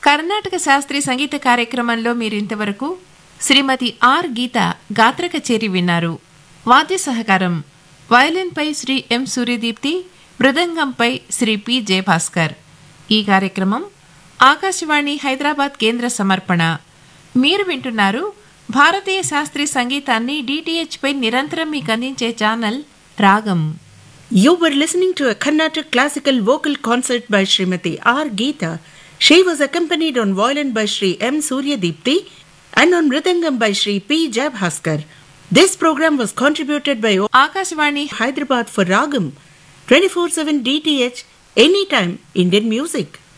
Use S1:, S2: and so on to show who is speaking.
S1: కర్ణాటక శాస్త్రీయ సంగీత కార్యక్రమంలో మీరింతవరకు శ్రీమతి ఆర్ గీత గాత్ర కచేరి విన్నారు వాద్య సహకారం వయలిన్పై శ్రీ ఎం సూర్యదీప్తి మృదంగంపై శ్రీ పి జయభాస్కర్ ఈ కార్యక్రమం ఆకాశవాణి హైదరాబాద్ కేంద్ర సమర్పణ మీరు వింటున్నారు భారతీయ శాస్త్రీయ సంగీతాన్ని డిటిహెచ్ పై నిరంతరం మీకు అందించే ఛానల్ రాగం
S2: You were listening to a Carnatic classical vocal concert by Srimati R. Geeta. She was accompanied on violin by Sri M. Suryadipti and on mridangam by Sri P. Jabhaskar. This program was contributed by
S1: Akashvani
S2: Hyderabad for Ragam 24/7 DTH anytime Indian music.